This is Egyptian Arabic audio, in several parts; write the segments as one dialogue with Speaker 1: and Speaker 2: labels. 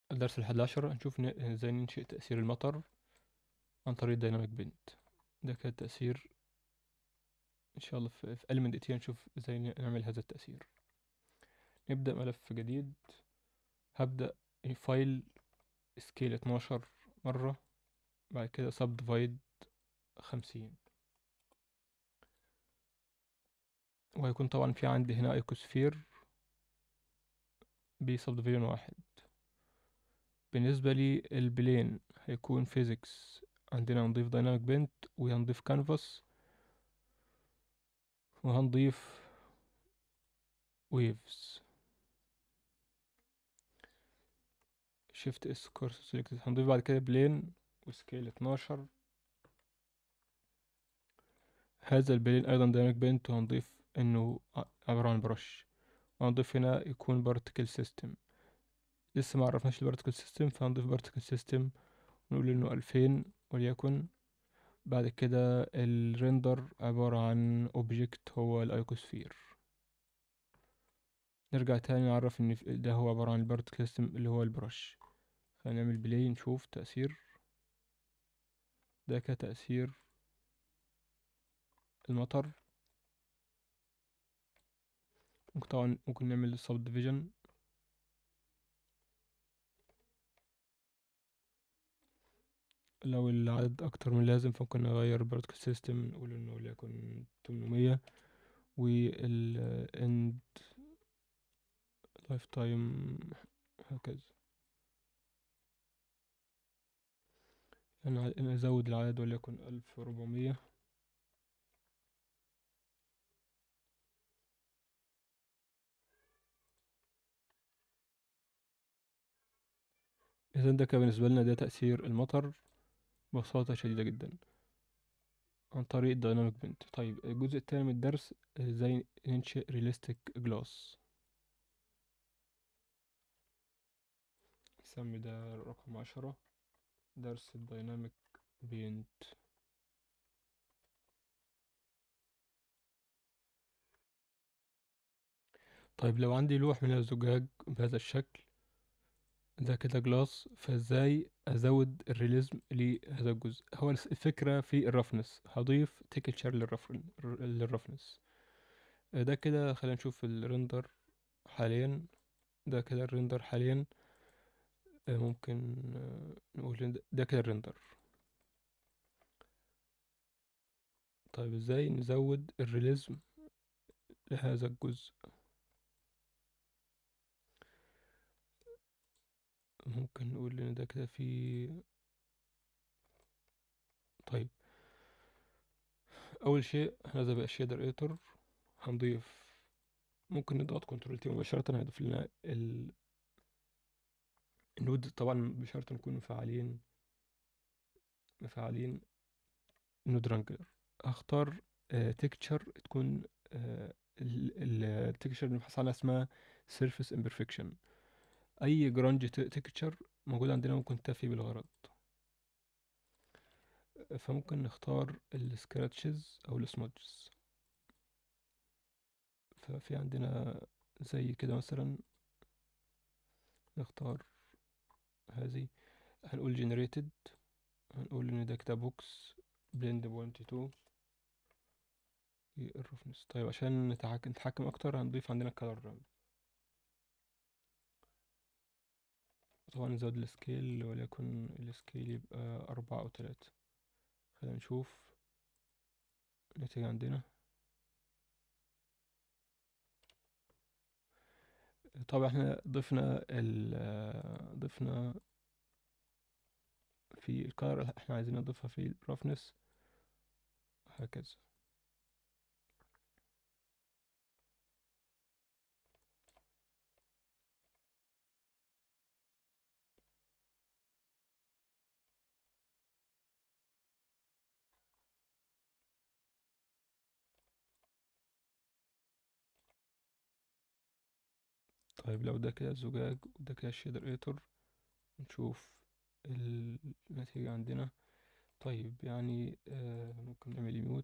Speaker 1: الدرس الحادي عشر هنشوف ن- ازاي ننشئ تأثير المطر عن طريق دايناميك بنت ده كان تأثير ان شاء الله في في اقل من دقيقتين نشوف ازاي ن- نعمل هذا التأثير نبدأ ملف جديد هبدأ فايل سكيل 12 مرة بعد كده سب ديفايد خمسين وهيكون طبعا في عندي هنا ايكوسفير بسب ديفيجن واحد بالنسبة لي البلين هيكون فيزيكس عندنا هنضيف دايناميك بنت وهنضيف كانفاس وهنضيف ويفز شيفت اس كورس سيلكت هنضيف بعد كده بلين وسكيل 12 هذا البلين ايضا دايناميك بنت وهنضيف انه ع- عبارة عن برش وهنضيف هنا يكون بارتكل سيستم لسه ما عرفناش البارتكل سيستم فهنضيف بارتكل سيستم ونقول انه 2000 وليكن بعد كده الريندر عبارة عن اوبجكت هو الايكوسفير نرجع تاني نعرف ان في- ده هو عبارة عن البارتكل سيستم اللي هو البرش هنعمل بلاي نشوف تأثير ده كتأثير المطر ممكن طبعا ممكن نعمل سب ديفيجن لو العدد أكتر من اللازم فممكن نغير البارتكل سيستم نقول إنه وليكن تمنمية والإند لايف تايم هكذا أنا نزود العدد وليكن ألف وربعمية إذا ده كان بالنسبة لنا ده تأثير المطر ببساطة شديدة جدا عن طريق الديناميك بنت طيب الجزء التاني من الدرس ازاي ننشئ ريليستيك جلاس نسمي ده رقم عشرة درس الديناميك بينت طيب لو عندي لوح من الزجاج بهذا الشكل ده كده جلاس فازاي ازود الريليزم لهذا الجزء هو الس- الفكرة في الرفنس هضيف تكتشر للرفن للرفنس ده كده خلينا نشوف الريندر حاليا ده كده الريندر حاليا آه، ممكن آه، نقول إن ده- ده كده الريندر طيب ازاي نزود الريليزم لهذا الجزء ممكن نقول ان ده كده في طيب اول شيء هذا بقى الشيدر ايتر هنضيف ممكن نضغط كنترول تي مباشرة هيضيف لنا ال... النود طبعا بشرط نكون مفعلين مفعلين نود رانجلر هختار تكتشر تكون التكتشر اللي بنبحث عنها اسمها سيرفيس امبرفكشن اي جرانج تكتشر موجود عندنا ممكن تفي بالغرض فممكن نختار السكراتشز او السمودجز ففي عندنا زي كده مثلا نختار هذه هنقول generated هنقول ان ده كده بوكس blend point 2 الرفنس طيب عشان نتحكم, نتحكم اكتر هنضيف عندنا color ramp طبعا نزود السكيل وليكن السكيل يبقى أربعة أو تلاتة خلينا نشوف النتيجة عندنا طبعا احنا ضفنا ال ضفنا في الكار احنا عايزين نضيفها في الرفنس هكذا طيب لو ده كده الزجاج وده كده الشيدر ايتر نشوف النتيجة عندنا طيب يعني آه ممكن نعمل ميوت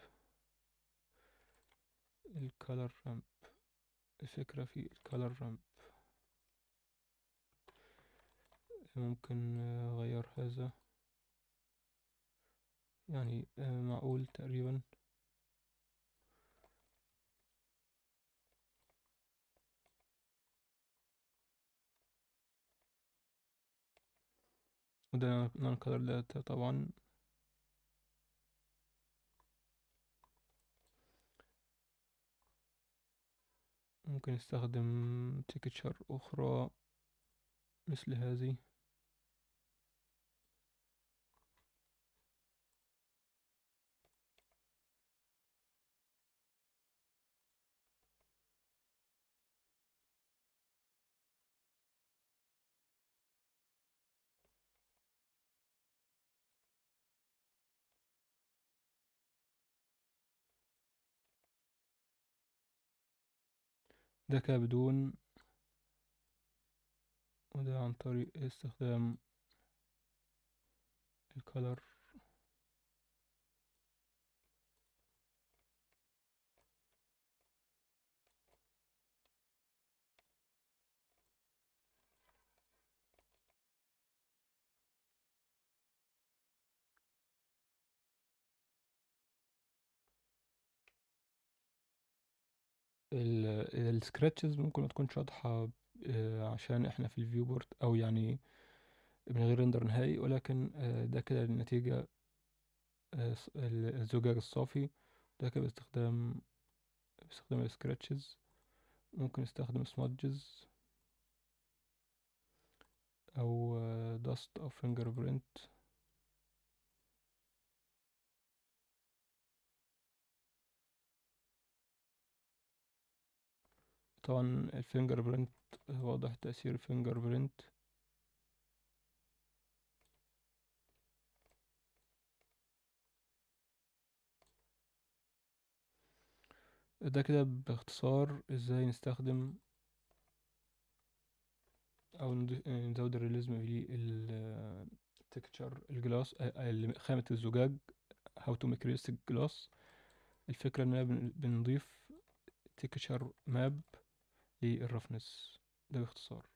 Speaker 1: الكالر رامب الفكرة في الكالر رامب ممكن آه، أغير هذا يعني آه، معقول تقريبا وده نون color data طبعا ممكن استخدم تكتشر أخرى مثل هذه ده كده بدون وده عن طريق استخدام الكالر السكراتشز ممكن ما تكونش واضحة آه، عشان احنا في الفيو بورد او يعني من غير ريندر نهائي ولكن آه، ده كده النتيجة آه، ص- ال- الزجاج الصافي ده كده باستخدام باستخدام السكراتشز ممكن استخدم سمادجز او داست او فينجر برينت طبعا الفينجر برينت واضح تأثير الفينجر برينت ده كده باختصار ازاي نستخدم او نضيف- نزود الرياليزم للتكتشر الجلاس خامة الزجاج how to make realistic glass الفكرة اننا بن- بنضيف تكتشر ماب للرفنس ده باختصار